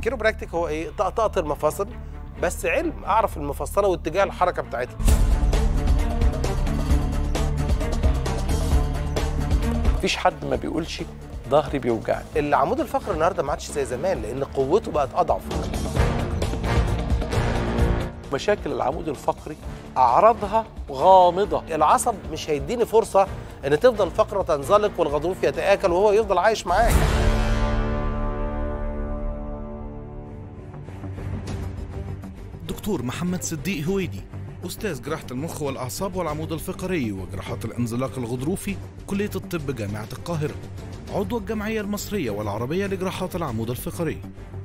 الكيروبراكتيك هو ايه طقطقه المفاصل بس علم اعرف المفصله واتجاه الحركه بتاعتها مفيش حد ما بيقولش ظهري بيوجعني العمود الفقري النهارده ما عادش زي زمان لان قوته بقت اضعف مشاكل العمود الفقري اعراضها غامضه العصب مش هيديني فرصه ان تفضل الفقره تنزلق والغضروف يتاكل وهو يفضل عايش معاك دكتور محمد صديق هويدي أستاذ جراحة المخ والأعصاب والعمود الفقري وجراحات الانزلاق الغضروفي كلية الطب جامعة القاهرة عضو الجمعية المصرية والعربية لجراحات العمود الفقري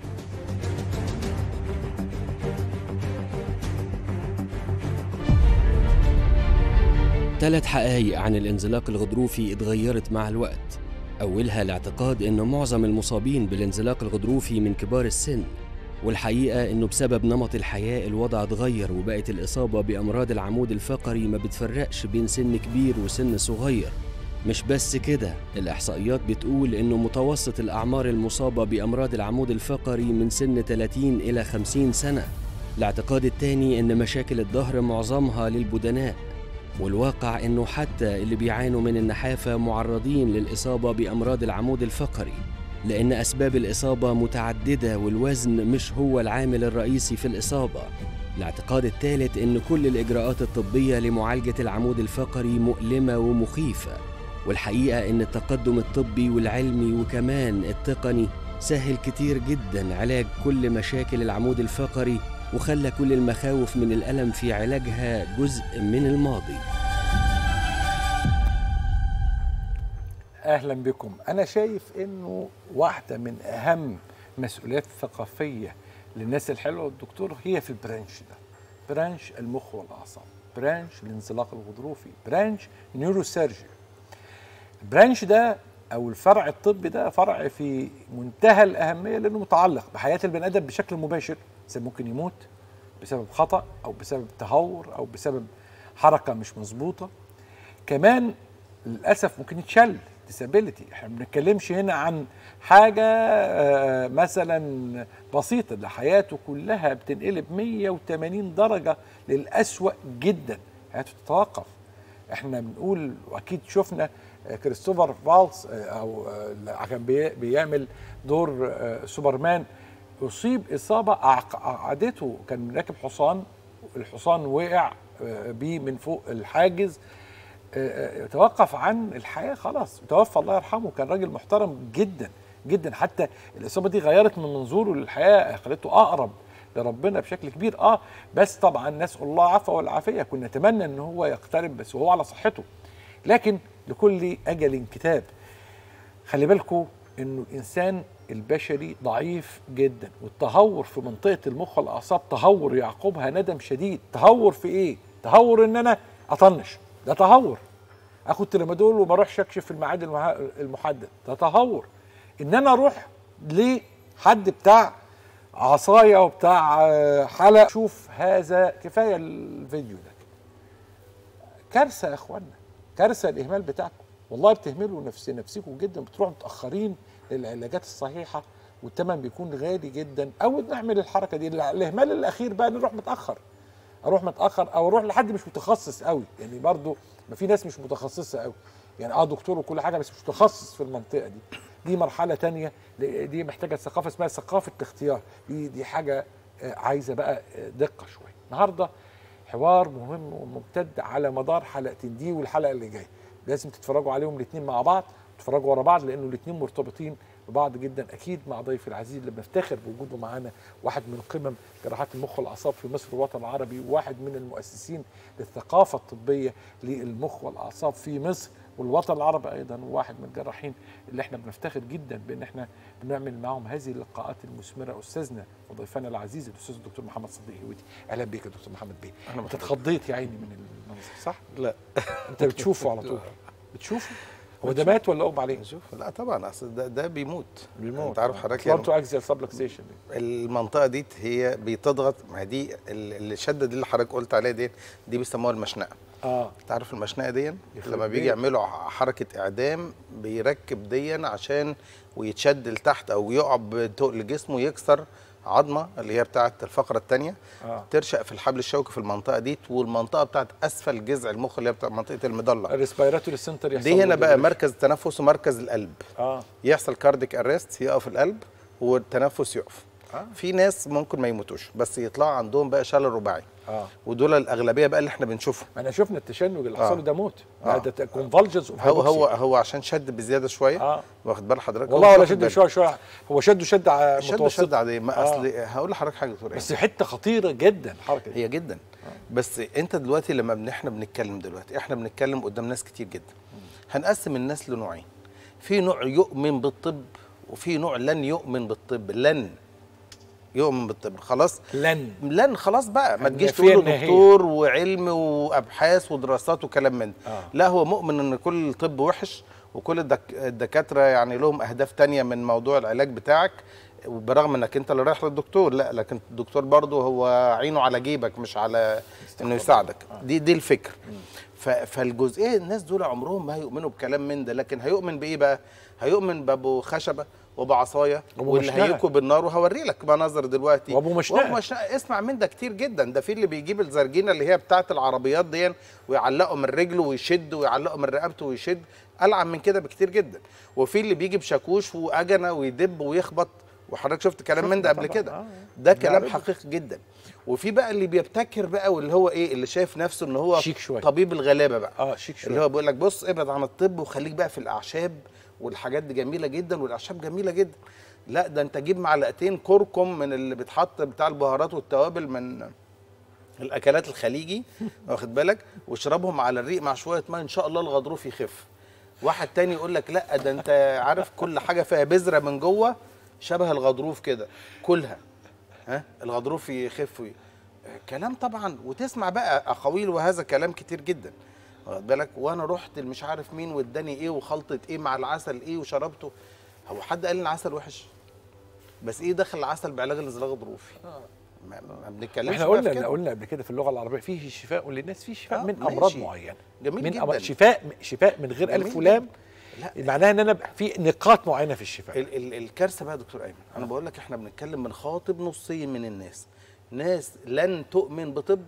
ثلاث حقائق عن الانزلاق الغضروفي اتغيرت مع الوقت أولها الاعتقاد إن معظم المصابين بالانزلاق الغضروفي من كبار السن والحقيقة إنه بسبب نمط الحياة الوضع اتغير وبقت الإصابة بأمراض العمود الفقري ما بتفرقش بين سن كبير وسن صغير مش بس كده الإحصائيات بتقول إنه متوسط الأعمار المصابة بأمراض العمود الفقري من سن 30 إلى 50 سنة الاعتقاد التاني إن مشاكل الظهر معظمها للبدناء والواقع إنه حتى اللي بيعانوا من النحافة معرضين للإصابة بأمراض العمود الفقري لأن أسباب الإصابة متعددة والوزن مش هو العامل الرئيسي في الإصابة الاعتقاد الثالث إن كل الإجراءات الطبية لمعالجة العمود الفقري مؤلمة ومخيفة والحقيقة إن التقدم الطبي والعلمي وكمان التقني سهل كتير جدا علاج كل مشاكل العمود الفقري وخلى كل المخاوف من الألم في علاجها جزء من الماضي اهلا بكم انا شايف انه واحده من اهم مسؤوليات الثقافيه للناس الحلوه والدكتور هي في البرانش ده برانش المخ والاعصاب برانش الانزلاق الغضروفي برانش نيوروسيرجي البرانش ده او الفرع الطبي ده فرع في منتهى الاهميه لانه متعلق بحياه البني ادم بشكل مباشر إنسان ممكن يموت بسبب خطا او بسبب تهور او بسبب حركه مش مظبوطه كمان للاسف ممكن يتشل ديسابيلتي احنا ما بنتكلمش هنا عن حاجه آه، مثلا بسيطه ده حياته كلها بتنقلب 180 درجه للاسوأ جدا حياته تتوقف احنا بنقول واكيد شفنا آه، كريستوفر فالس آه، او آه، اللي كان بي- بيعمل دور آه، سوبرمان اصيب اصابه أعق- عقدته كان راكب حصان الحصان وقع آه، بيه من فوق الحاجز آه، آه، توقف عن الحياه خلاص توفى الله يرحمه كان راجل محترم جدا جدا حتى الاصابه دي غيرت من منظوره للحياه خلته اقرب لربنا بشكل كبير اه بس طبعا نسال الله العفو والعافيه كنا نتمنى ان هو يقترب بس وهو على صحته لكن لكل اجل كتاب خلي بالكم انه الانسان البشري ضعيف جدا والتهور في منطقه المخ والاعصاب تهور يعقبها ندم شديد تهور في ايه تهور ان انا اطنش ده تهور اخد تلمادول وما اروحش اكشف في الميعاد المها- المحدد ده تهور ان انا اروح لحد بتاع عصايه وبتاع آه، حلق شوف هذا كفايه الفيديو ده كارثه يا اخوانا كارثه الاهمال بتاعكم والله بتهملوا نفس نفسكم جدا بتروحوا متاخرين للعلاجات الصحيحه والثمن بيكون غالي جدا او نعمل الحركه دي الاهمال الاخير بقى نروح متاخر اروح متاخر او اروح لحد مش متخصص قوي يعني برضو ما في ناس مش متخصصه قوي يعني اه دكتور وكل حاجه بس مش متخصص في المنطقه دي دي مرحله تانية دي محتاجه ثقافه اسمها ثقافه الاختيار دي دي حاجه آه، عايزه بقى آه، دقه شويه النهارده حوار مهم وممتد على مدار حلقتين دي والحلقه اللي جايه لازم تتفرجوا عليهم الاثنين مع بعض تتفرجوا ورا بعض لانه الاثنين مرتبطين ببعض جدا اكيد مع ضيفي العزيز اللي بنفتخر بوجوده معانا واحد من قمم جراحات المخ والاعصاب في مصر والوطن العربي وواحد من المؤسسين للثقافه الطبيه للمخ والاعصاب في مصر والوطن العربي ايضا وواحد من الجراحين اللي احنا بنفتخر جدا بان احنا بنعمل معاهم هذه اللقاءات المثمره استاذنا وضيفنا العزيز الاستاذ الدكتور محمد صديق هودي اهلا بك يا دكتور محمد بيه انت اتخضيت يا عيني من المنظر صح؟ لا انت بتشوفه على طول بتشوفه هو ده مات ولا اغمى عليه؟ نشوف لا طبعا اصل ده, ده بيموت بيموت انت عارف حضرتك يعني بلانتو اكزيال سبلكسيشن المنطقه دي هي بيتضغط ما هي دي ال- الشده دي اللي حضرتك قلت عليها دي دي بيسموها المشنقه اه انت عارف المشنقه دي يخرب لما بيجي بيت. يعملوا حركه اعدام بيركب دي عشان ويتشد لتحت او يقع بتقل جسمه يكسر عظمه اللي هي بتاعه الفقره الثانيه آه. ترشق في الحبل الشوكي في المنطقه دي والمنطقه بتاعه اسفل جذع المخ اللي هي بتاع منطقه المضله الريسبيراتوري سنتر يحصل دي له هنا بقى depression. مركز التنفس ومركز القلب اه يحصل كارديك ارست يقف القلب والتنفس يقف آه. في ناس ممكن ما يموتوش بس يطلع عندهم بقى شلل رباعي اه ودول الاغلبيه بقى اللي احنا بنشوفهم ما انا شفنا التشنج اللي حصل له آه. ده موت آه. ده كونفالجنس هو هو هو عشان شد بزياده شويه اه واخد بال حضرتك والله هو ولا مش واخد شد باله. شويه شويه هو شده شد ع- شد متوسط شد عاديه ما آه. اصل هقول لحضرتك حاجه يا دكتور بس حته خطيره جدا الحركه دي هي جدا بس انت دلوقتي لما بن- احنا بنتكلم دلوقتي احنا بنتكلم قدام ناس كتير جدا هنقسم الناس لنوعين في نوع يؤمن بالطب وفي نوع لن يؤمن بالطب لن يؤمن بالطب خلاص لن لن خلاص بقى ما تجيش النافية تقول له النهائية. دكتور وعلم وابحاث ودراسات وكلام من ده آه. لا هو مؤمن ان كل الطب وحش وكل الدك... الدكاتره يعني لهم اهداف تانية من موضوع العلاج بتاعك وبرغم انك انت اللي رايح للدكتور لا لكن الدكتور برضه هو عينه على جيبك مش على انه يساعدك دي دي الفكر ف... فالجزئيه الناس دول عمرهم ما هيؤمنوا بكلام من ده لكن هيؤمن بايه بقى هيؤمن بابو خشبه وبعصايه وأبو واللي مشنقة. هيكوا بالنار وهوري لك مناظر دلوقتي وأبو مشنقة. وأبو مشنقة اسمع من ده كتير جدا ده في اللي بيجيب الزرجينه اللي هي بتاعه العربيات دي ويعلقه من رجله ويشد ويعلقه من رقبته ويشد العن من كده بكتير جدا وفي اللي بيجي بشاكوش واجنه ويدب ويخبط وحضرتك شفت كلام من ده قبل طبعاً. كده آه. ده كلام عارف. حقيقي جدا وفي بقى اللي بيبتكر بقى واللي هو ايه اللي شايف نفسه ان هو شيك شوية. طبيب الغلابه بقى اه شيك شويه اللي هو بيقول لك بص ابعد عن الطب وخليك بقى في الاعشاب والحاجات دي جميله جدا والاعشاب جميله جدا لا ده انت جيب معلقتين كركم من اللي بيتحط بتاع البهارات والتوابل من الاكلات الخليجي واخد بالك واشربهم على الريق مع شويه ميه ان شاء الله الغضروف يخف واحد تاني يقول لك لا ده انت عارف كل حاجه فيها بذره من جوه شبه الغضروف كده كلها ها الغضروف يخف وي- كلام طبعا وتسمع بقى اقاويل وهذا كلام كتير جدا واخد بالك وانا رحت مش عارف مين واداني ايه وخلطه ايه مع العسل ايه وشربته هو حد قال ان العسل وحش بس ايه دخل العسل بعلاج الانزلاق الغضروفي ما, ما بنتكلمش احنا بقى قلنا في كده. قلنا قبل كده في اللغه العربيه فيه شفاء للناس فيه شفاء آه، من ماشي. امراض معينه جميل من جدا. أمراض شفاء شفاء من غير جميل الف ولام لا معناها ان انا ب- في نقاط معينه في الشفاء ال ال الكارثه بقى يا دكتور ايمن انا بقول لك احنا بنتكلم من خاطب نصين من الناس ناس لن تؤمن بطب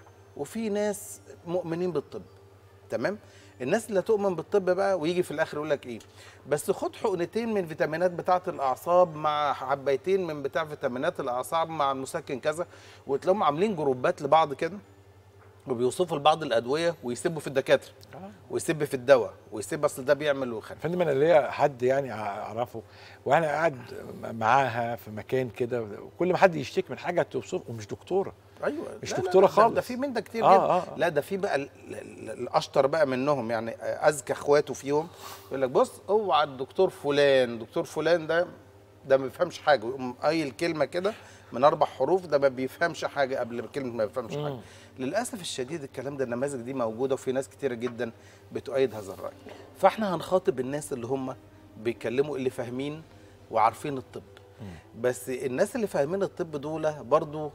وفي ناس مؤمنين بالطب تمام الناس اللي تؤمن بالطب بقى ويجي في الاخر يقول لك ايه بس خد حقنتين من فيتامينات بتاعه الاعصاب مع حبيتين من بتاع فيتامينات الاعصاب مع مسكن كذا وتلاقيهم عاملين جروبات لبعض كده وبيوصفوا لبعض الادويه ويسبوا في الدكاتره ويسب في الدواء ويسب اصل ده بيعمل ويخلي فندم انا ليا حد يعني اعرفه وانا قاعد معاها في مكان كده وكل ما حد يشتكي من حاجه توصف ومش دكتوره ايوه مش لا لا دكتورة لا، ده- خالص. ده في من ده كتير آه، جدا آه، آه. لا ده في بقى ال- ال- الاشطر بقى منهم يعني اذكى اخواته فيهم يقول لك بص اوعى الدكتور فلان دكتور فلان ده ده ما بيفهمش حاجه ويقوم قايل كلمه كده من اربع حروف ده ما بيفهمش حاجه قبل كلمه ما بيفهمش حاجه للاسف الشديد الكلام ده النماذج دي موجوده وفي ناس كتيره جدا بتؤيد هذا الراي فاحنا هنخاطب الناس اللي هم بيتكلموا اللي فاهمين وعارفين الطب بس الناس اللي فاهمين الطب دول برضو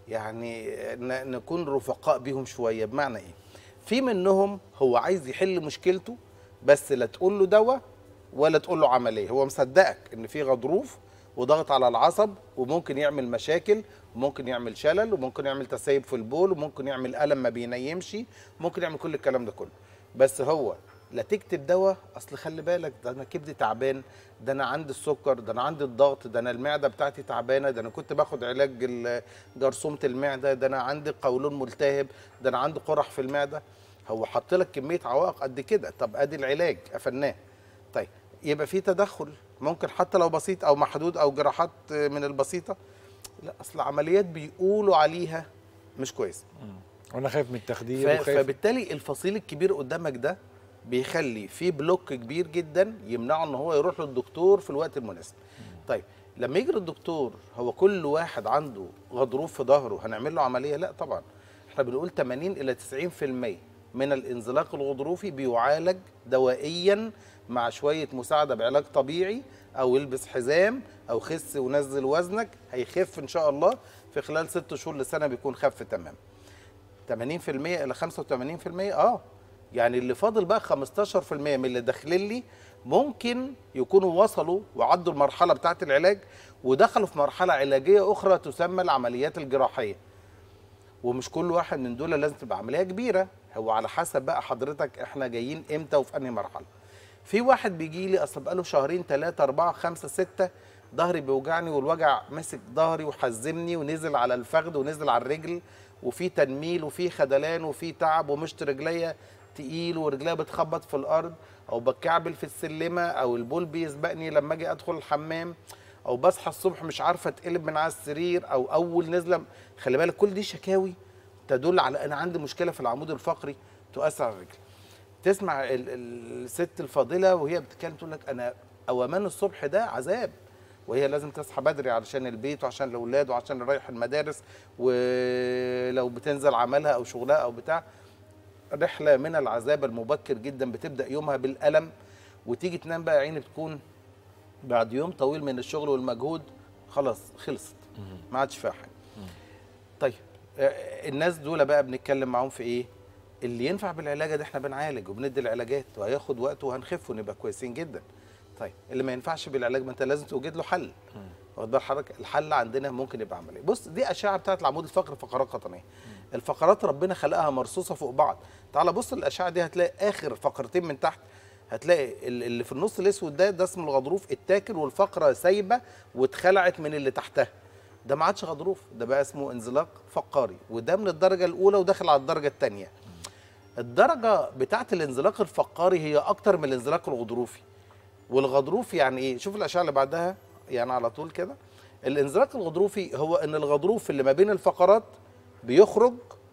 يعني ن- نكون رفقاء بيهم شويه بمعنى ايه في منهم هو عايز يحل مشكلته بس لا تقول له دواء ولا تقول له عمليه هو مصدقك ان في غضروف وضغط على العصب وممكن يعمل مشاكل وممكن يعمل شلل وممكن يعمل تسيب في البول وممكن يعمل الم ما بينيمش ممكن يعمل كل الكلام ده كله بس هو لا تكتب دواء اصل خلي بالك ده انا كبدي تعبان ده انا عندي السكر ده انا عندي الضغط ده انا المعده بتاعتي تعبانه ده انا كنت باخد علاج ال- جرثومه المعده ده انا عندي قولون ملتهب ده انا عندي قرح في المعده هو حط لك كميه عوائق قد كده طب ادي العلاج قفلناه طيب يبقى في تدخل ممكن حتى لو بسيط او محدود او جراحات من البسيطه لا اصل عمليات بيقولوا عليها مش كويسه وانا خايف من التخدير ف- وخايف فبالتالي الفصيل الكبير قدامك ده بيخلي في بلوك كبير جدا يمنعه ان هو يروح للدكتور في الوقت المناسب طيب لما يجي للدكتور هو كل واحد عنده غضروف في ظهره هنعمل له عمليه لا طبعا احنا بنقول 80 الى 90% من الانزلاق الغضروفي بيعالج دوائيا مع شويه مساعده بعلاج طبيعي او البس حزام او خس ونزل وزنك هيخف ان شاء الله في خلال ست شهور لسنه بيكون خف تمام 80% الى 85% اه يعني اللي فاضل بقى 15% من اللي داخلين لي ممكن يكونوا وصلوا وعدوا المرحله بتاعه العلاج ودخلوا في مرحله علاجيه اخرى تسمى العمليات الجراحيه ومش كل واحد من دول لازم تبقى عمليه كبيره هو على حسب بقى حضرتك احنا جايين امتى وفي انهي مرحله في واحد بيجي لي اصل بقاله شهرين ثلاثة أربعة خمسة ستة ظهري بيوجعني والوجع ماسك ظهري وحزمني ونزل على الفخذ ونزل على الرجل وفي تنميل وفي خدلان وفي تعب ومشط رجليا تقيل ورجليا بتخبط في الارض او بتكعبل في السلمه او البول بيسبقني لما اجي ادخل الحمام او بصحى الصبح مش عارفه اتقلب من على السرير او اول نزله خلي بالك كل دي شكاوي تدل على انا عندي مشكله في العمود الفقري تؤثر على الرجل تسمع ال- ال- الست الفاضله وهي بتتكلم تقول لك انا اومان الصبح ده عذاب وهي لازم تصحى بدري علشان البيت وعشان الاولاد وعشان رايح المدارس ولو بتنزل عملها او شغلها او بتاع رحله من العذاب المبكر جدا بتبدا يومها بالالم وتيجي تنام بقى يا عيني بتكون بعد يوم طويل من الشغل والمجهود خلاص خلصت ما عادش فيها حاجه طيب آه، الناس دول بقى بنتكلم معاهم في ايه اللي ينفع بالعلاج ده احنا بنعالج وبندي العلاجات وهياخد وقت وهنخف ونبقى كويسين جدا طيب اللي ما ينفعش بالعلاج ما انت لازم توجد له حل واخد بال حضرتك الحل عندنا ممكن يبقى عمليه بص دي اشعه بتاعت العمود الفقري فقرات قطنيه الفقرات ربنا خلقها مرصوصه فوق بعض تعال بص الاشعه دي هتلاقي اخر فقرتين من تحت هتلاقي ال- اللي في النص الاسود ده ده اسمه الغضروف التاكل والفقره سايبه واتخلعت من اللي تحتها ده ما عادش غضروف ده بقى اسمه انزلاق فقاري وده من الدرجه الاولى وداخل على الدرجه الثانيه الدرجه بتاعه الانزلاق الفقاري هي اكتر من الانزلاق الغضروفي والغضروف يعني ايه شوف الاشعه اللي بعدها يعني على طول كده الانزلاق الغضروفي هو ان الغضروف اللي ما بين الفقرات بيخرج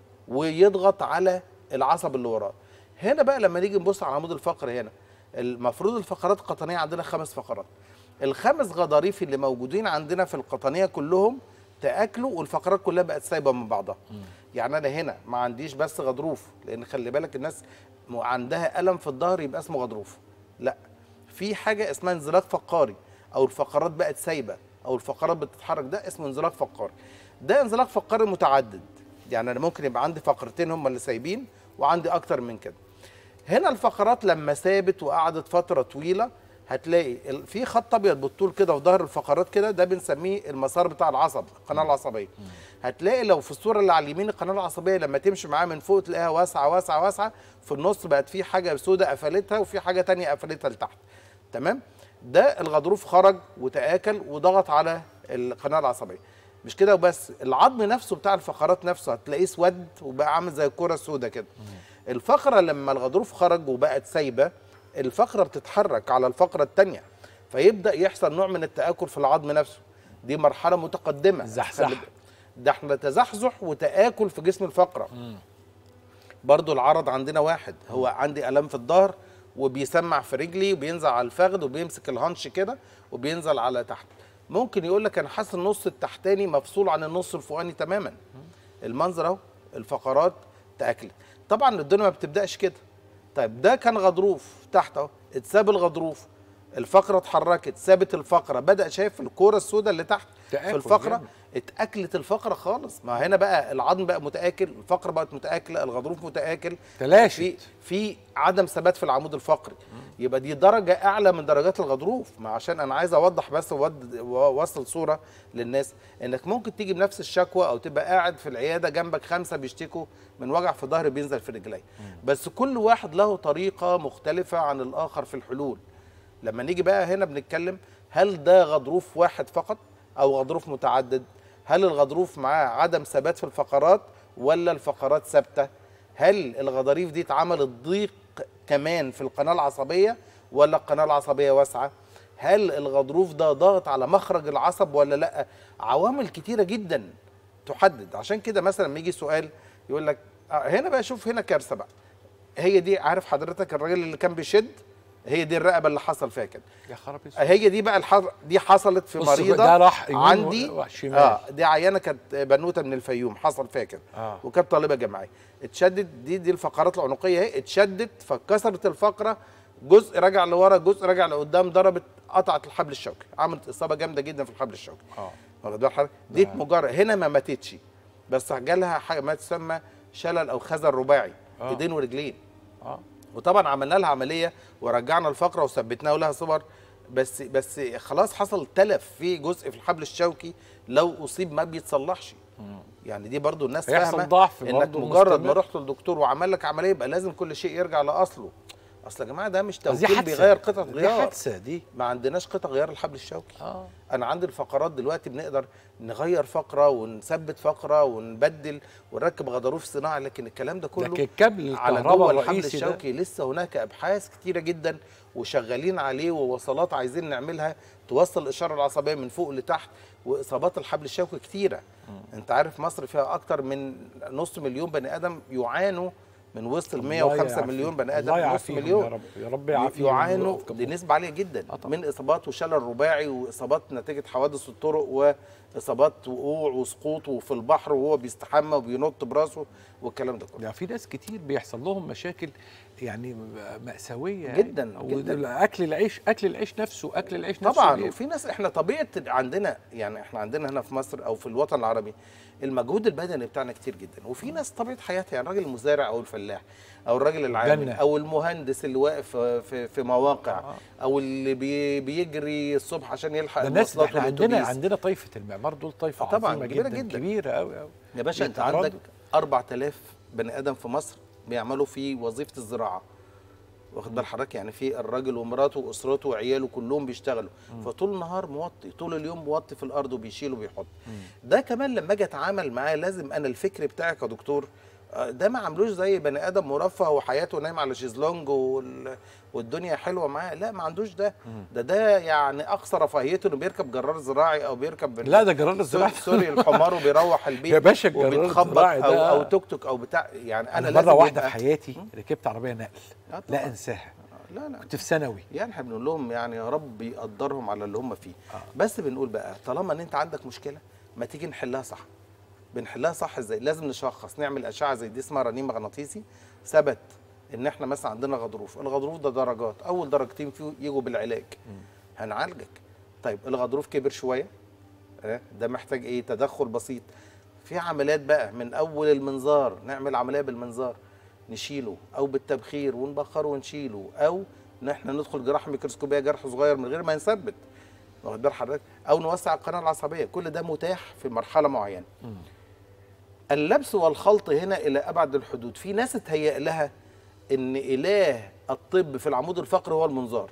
ويضغط على العصب اللي وراه هنا بقى لما نيجي نبص على العمود الفقري هنا المفروض الفقرات القطنيه عندنا خمس فقرات الخمس غضاريف اللي موجودين عندنا في القطنيه كلهم تاكلوا والفقرات كلها بقت سايبه من بعضها يعني انا هنا ما عنديش بس غضروف لان خلي بالك الناس م- عندها الم في الظهر يبقى اسمه غضروف لا في حاجه اسمها انزلاق فقاري او الفقرات بقت سايبه او الفقرات بتتحرك ده اسمه انزلاق فقاري ده انزلاق فقاري متعدد يعني انا ممكن يبقى عندي فقرتين هم اللي سايبين وعندي اكتر من كده هنا الفقرات لما ثابت وقعدت فتره طويله هتلاقي ال- في خط ابيض بالطول كده في ظهر الفقرات كده ده بنسميه المسار بتاع العصب القناه العصبيه هتلاقي لو في الصوره اللي على اليمين القناه العصبيه لما تمشي معاها من فوق تلاقيها واسعه واسعه واسعه في النص بقت في حاجه سوداء قفلتها وفي حاجه تانية قفلتها لتحت تمام ده الغضروف خرج وتآكل وضغط على القناه العصبيه مش كده وبس العظم نفسه بتاع الفقرات نفسه هتلاقيه اسود وبقى عامل زي الكره السوداء كده الفقره لما الغضروف خرج وبقت سايبه الفقره بتتحرك على الفقره الثانيه فيبدا يحصل نوع من التاكل في العظم نفسه دي مرحله متقدمه زحزحة. خلي- ده احنا تزحزح وتاكل في جسم الفقره برضو العرض عندنا واحد هو عندي الام في الظهر وبيسمع في رجلي وبينزل على الفخذ وبيمسك الهانش كده وبينزل على تحت ممكن يقول لك انا حاسس النص التحتاني مفصول عن النص الفوقاني تماما المنظر اهو الفقرات تاكلت طبعا الدنيا ما بتبداش كده طيب ده كان غضروف تحت اهو اتساب الغضروف الفقره اتحركت سابت الفقره بدا شايف الكوره السوداء اللي تحت في تآكل الفقره جامد. اتاكلت الفقره خالص ما هنا بقى العظم بقى متاكل الفقره بقت متاكله الغضروف متاكل تلاشت. في في عدم ثبات في العمود الفقري يبقى دي درجه اعلى من درجات الغضروف ما عشان انا عايز اوضح بس وود- واوصل صوره للناس انك ممكن تيجي بنفس الشكوى او تبقى قاعد في العياده جنبك خمسه بيشتكوا من وجع في ظهر بينزل في رجليه بس كل واحد له طريقه مختلفه عن الاخر في الحلول لما نيجي بقى هنا بنتكلم هل ده غضروف واحد فقط او غضروف متعدد هل الغضروف معاه عدم ثبات في الفقرات ولا الفقرات ثابته هل الغضاريف دي اتعملت ضيق كمان في القناه العصبيه ولا القناه العصبيه واسعه هل الغضروف ده ضاغط على مخرج العصب ولا لا عوامل كتيره جدا تحدد عشان كده مثلا لما يجي سؤال يقول لك آه، هنا بقى شوف هنا كارثه بقى هي دي عارف حضرتك الراجل اللي كان بيشد هي دي الرقبه اللي حصل فيها كده يا خرابي هي دي بقى الحظ دي حصلت في بص مريضه ده راح يمين عندي و- وشمال. اه دي عيانه كانت بنوته من الفيوم حصل فيها كده آه. وكانت طالبه جامعيه اتشدت دي دي الفقرات العنقيه اهي اتشدت فكسرت الفقره جزء رجع لورا جزء رجع لقدام ضربت قطعت الحبل الشوكي عملت اصابه جامده جدا في الحبل الشوكي اه واخد بال حضرتك دي مجرد هنا ما ماتتش بس جالها حاجه ما تسمى شلل او خزل رباعي آه. ايدين ورجلين اه وطبعا عملنا لها عمليه ورجعنا الفقره وثبتناها لها صور بس بس خلاص حصل تلف في جزء في الحبل الشوكي لو اصيب ما بيتصلحش يعني دي برضو الناس هيحصل فاهمه ضعف انك برضو مجرد مستمر. ما رحت للدكتور وعمل لك عمليه يبقى لازم كل شيء يرجع لاصله اصل يا جماعه ده مش دي توكيل حادثة. بيغير قطع دي غيار حادثه دي ما عندناش قطع غيار الحبل الشوكي اه انا عندي الفقرات دلوقتي بنقدر نغير فقره ونثبت فقره ونبدل ونركب غضروف صناعي لكن الكلام ده كله لكن الكابل على الكهرباء جوه الحبل الرئيسي ده الشوكي لسه هناك ابحاث كتيره جدا وشغالين عليه ووصلات عايزين نعملها توصل الاشاره العصبيه من فوق لتحت واصابات الحبل الشوكي كتيره انت عارف مصر فيها اكتر من نص مليون بني ادم يعانوا من وسط ال الله 105 يعافيك. مليون بني ادم الله نص يعافيهم مليون يا رب يا رب يعافيهم يعانوا ويوقف دي جنبهم. نسبة عالية جدا آه طبعا. من إصابات وشلل رباعي وإصابات نتيجة حوادث الطرق وإصابات وقوع وسقوط وفي البحر وهو بيستحمى وبينط براسه والكلام ده كله يعني في ناس كتير بيحصل لهم مشاكل يعني مأساوية يعني. جداً، جداً. أكل العيش أكل العيش نفسه أكل العيش نفسه طبعا بي- وفي ناس احنا طبيعه عندنا يعني احنا عندنا هنا في مصر او في الوطن العربي المجهود البدني بتاعنا كتير جدا وفي ناس طبيعه حياتها يعني الراجل المزارع او الفلاح او الراجل العامل جنة. او المهندس اللي واقف في في مواقع او اللي بي بيجري الصبح عشان يلحق ده الناس ده المواصلات احنا عندنا والأتوبيس. عندنا طائفة المعمار دول طائفة آه طبعاً، عظيمة كبيرة جدا, جداً. كبيرة قوي قوي يا باشا انت بيتعرضوا- عندك 4000 بني ادم في مصر بيعملوا في وظيفه الزراعه واخد بال حضرتك يعني في الراجل ومراته واسرته وعياله كلهم بيشتغلوا فطول النهار موطي طول اليوم موطي في الارض وبيشيل وبيحط ده كمان لما اجي اتعامل معاه لازم انا الفكر بتاعي كدكتور آه، ده ما عملوش زي بني ادم مرفه وحياته نايم على شيزلونج وال... والدنيا حلوه معاه لا ما عندوش ده ده ده يعني اقصى رفاهيته انه بيركب جرار زراعي او بيركب لا ده جرار الزراعي سوري الحمار وبيروح البيت يا باشا الجرار وبيتخبط الزراعي او ده- او توك توك او بتاع يعني انا, أنا لازم مرة واحدة يبقى- في حياتي ركبت عربية نقل آه طبعاً. لا أنساها لا لا كنت في ثانوي يعني احنا بنقول لهم يعني يا رب يقدرهم على اللي هم فيه آه. بس بنقول بقى طالما ان انت عندك مشكله ما تيجي نحلها صح بنحلها صح ازاي لازم نشخص نعمل اشعه زي دي اسمها رنين مغناطيسي ثبت ان احنا مثلا عندنا غضروف الغضروف ده درجات اول درجتين فيه يجوا بالعلاج هنعالجك طيب الغضروف كبر شويه اه، ده محتاج ايه تدخل بسيط في عمليات بقى من اول المنظار نعمل عمليه بالمنظار نشيله او بالتبخير ونبخره ونشيله او ان احنا ندخل جراحه ميكروسكوبيه جرح صغير من غير ما نثبت واخد بال حضرتك او نوسع القناه العصبيه كل ده متاح في مرحله معينه اللبس والخلط هنا الى ابعد الحدود في ناس اتهيأ لها ان اله الطب في العمود الفقري هو المنظار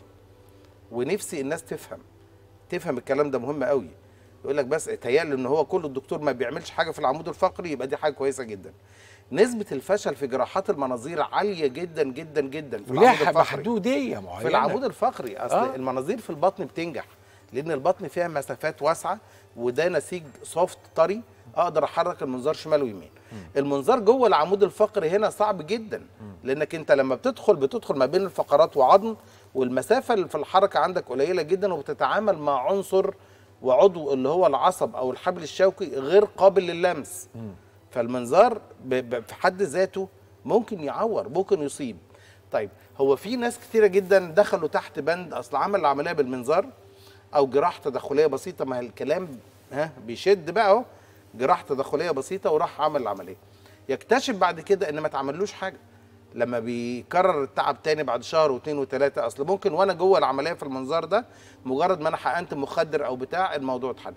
ونفسي الناس تفهم تفهم الكلام ده مهم قوي يقول لك بس اتهيألي ان هو كل الدكتور ما بيعملش حاجه في العمود الفقري يبقى دي حاجه كويسه جدا نسبه الفشل في جراحات المناظير عاليه جدا جدا جدا في العمود وليها الفقري محدودية معينة في العمود الفقري اصل آه. آه. المناظير في البطن بتنجح لان البطن فيها مسافات واسعه وده نسيج سوفت طري اقدر احرك المنظار شمال ويمين المنظار جوه العمود الفقري هنا صعب جدا لانك انت لما بتدخل بتدخل ما بين الفقرات وعظم والمسافه اللي في الحركه عندك قليله جدا وبتتعامل مع عنصر وعضو اللي هو العصب او الحبل الشوكي غير قابل للمس فالمنظار ب- ب- في حد ذاته ممكن يعور ممكن يصيب طيب هو في ناس كتيره جدا دخلوا تحت بند اصل عمل العمليه بالمنظار او جراحه تدخليه بسيطه ما الكلام ها بيشد بقى اهو جراحه تدخليه بسيطه وراح عمل العمليه يكتشف بعد كده ان ما تعملوش حاجه لما بيكرر التعب تاني بعد شهر واثنين وثلاثه اصل ممكن وانا جوه العمليه في المنظار ده مجرد ما انا حقنت مخدر او بتاع الموضوع اتحل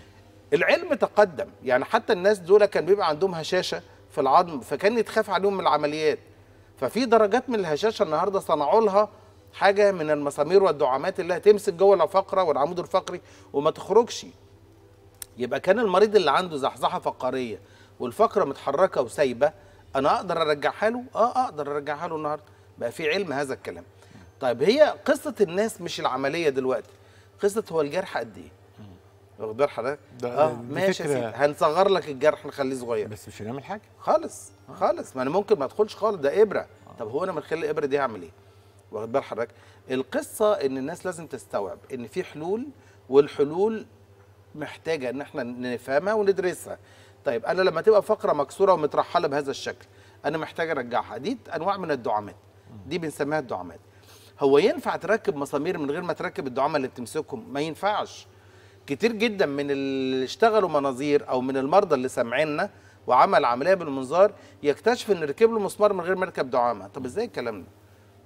العلم تقدم يعني حتى الناس دول كان بيبقى عندهم هشاشه في العظم فكان يتخاف عليهم من العمليات ففي درجات من الهشاشه النهارده صنعوا لها حاجه من المسامير والدعامات اللي هتمسك جوه الفقره والعمود الفقري وما تخرجش يبقى كان المريض اللي عنده زحزحه فقريه والفقره متحركه وسايبه انا اقدر ارجعها له اه اقدر ارجعها له النهارده بقى في علم هذا الكلام طيب هي قصه الناس مش العمليه دلوقتي قصه هو الجرح قد ايه واخد بال حضرتك ده- اه دي ماشي يا فكرة- سيدي هنصغر لك الجرح نخليه صغير بس مش هنعمل حاجة خالص خالص ما انا ممكن ما ادخلش خالص ده ابره طب هو انا من خلال الابره دي هعمل ايه واخد بال حضرتك القصه ان الناس لازم تستوعب ان في حلول والحلول محتاجه ان احنا نفهمها وندرسها طيب انا لما تبقى فقره مكسوره ومترحله بهذا الشكل انا محتاج ارجعها دي انواع من الدعامات دي بنسميها الدعامات هو ينفع تركب مسامير من غير ما تركب الدعامه اللي بتمسكهم ما ينفعش كتير جدا من اللي اشتغلوا مناظير او من المرضى اللي سامعيننا وعمل عمليه بالمنظار يكتشف ان ركب له مسمار من غير ما يركب دعامه طب ازاي الكلام ده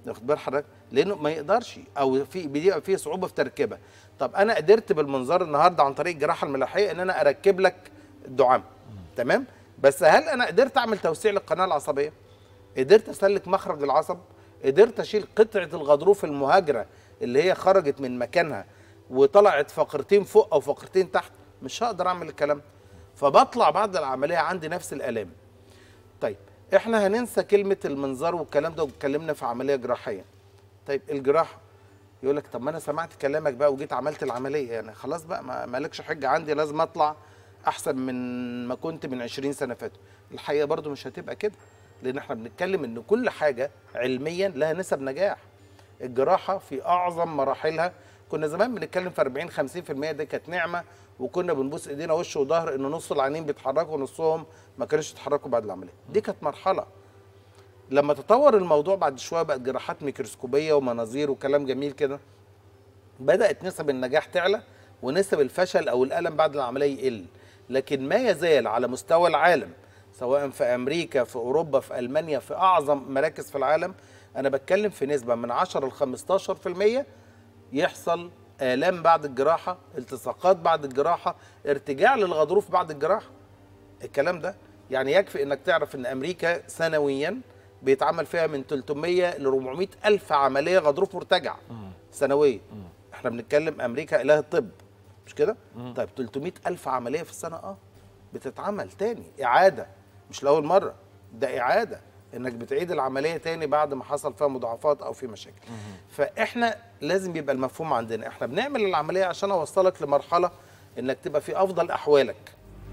واخد بال حضرتك لانه ما يقدرش او في بيبقى فيه صعوبه في تركيبها طب انا قدرت بالمنظار النهارده عن طريق الجراحه الملاحيه ان انا اركب لك الدعامه تمام بس هل انا قدرت اعمل توسيع للقناه العصبيه قدرت اسلك مخرج العصب قدرت اشيل قطعه الغضروف المهاجره اللي هي خرجت من مكانها وطلعت فقرتين فوق او فقرتين تحت مش هقدر اعمل الكلام ده فبطلع بعد العمليه عندي نفس الالام طيب احنا هننسى كلمه المنظار والكلام ده واتكلمنا في عمليه جراحيه طيب الجراحه يقول لك طب ما انا سمعت كلامك بقى وجيت عملت العمليه يعني خلاص بقى ما مالكش حجه عندي لازم اطلع احسن من ما كنت من 20 سنه فاتوا الحقيقه برضو مش هتبقى كده لان احنا بنتكلم ان كل حاجه علميا لها نسب نجاح الجراحه في اعظم مراحلها كنا زمان بنتكلم في 40 50% دي كانت نعمه وكنا بنبوس ايدينا وش وظهر ان نص العينين بيتحركوا ونصهم ما كانوش يتحركوا بعد العمليه دي كانت مرحله لما تطور الموضوع بعد شويه بقت جراحات ميكروسكوبيه ومناظير وكلام جميل كده بدات نسب النجاح تعلى ونسب الفشل او الالم بعد العمليه يقل لكن ما يزال على مستوى العالم سواء في امريكا في اوروبا في المانيا في اعظم مراكز في العالم انا بتكلم في نسبه من 10 ل 15% يحصل الام بعد الجراحه التصاقات بعد الجراحه ارتجاع للغضروف بعد الجراحه الكلام ده يعني يكفي انك تعرف ان امريكا سنويا بيتعمل فيها من 300 ل 400 الف عمليه غضروف مرتجع سنويا احنا بنتكلم امريكا اله الطب مش كده طيب 300 الف عمليه في السنه اه بتتعمل تاني اعاده مش لاول مره ده اعاده انك بتعيد العمليه تاني بعد ما حصل فيها مضاعفات او في مشاكل فاحنا لازم يبقى المفهوم عندنا احنا بنعمل العمليه عشان اوصلك لمرحله انك تبقى في افضل احوالك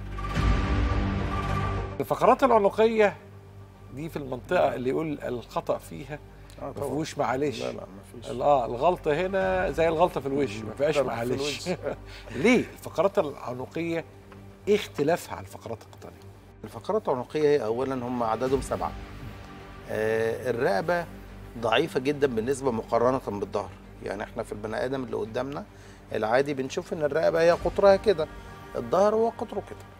الفقرات العنقيه دي في المنطقه اللي يقول الخطا فيها آه ما طبعاً. فيهوش معلش لا لا مفيش اه الغلطه هنا زي الغلطه في الوش ما فيهاش طبعاً في معلش الوش. ليه الفقرات العنقيه ايه اختلافها عن الفقرات القطنيه الفقرات العنقيه هي اولا هم عددهم سبعه آه الرقبه ضعيفه جدا بالنسبه مقارنه بالظهر يعني احنا في البني ادم اللي قدامنا العادي بنشوف ان الرقبه هي قطرها كده الظهر هو قطره كده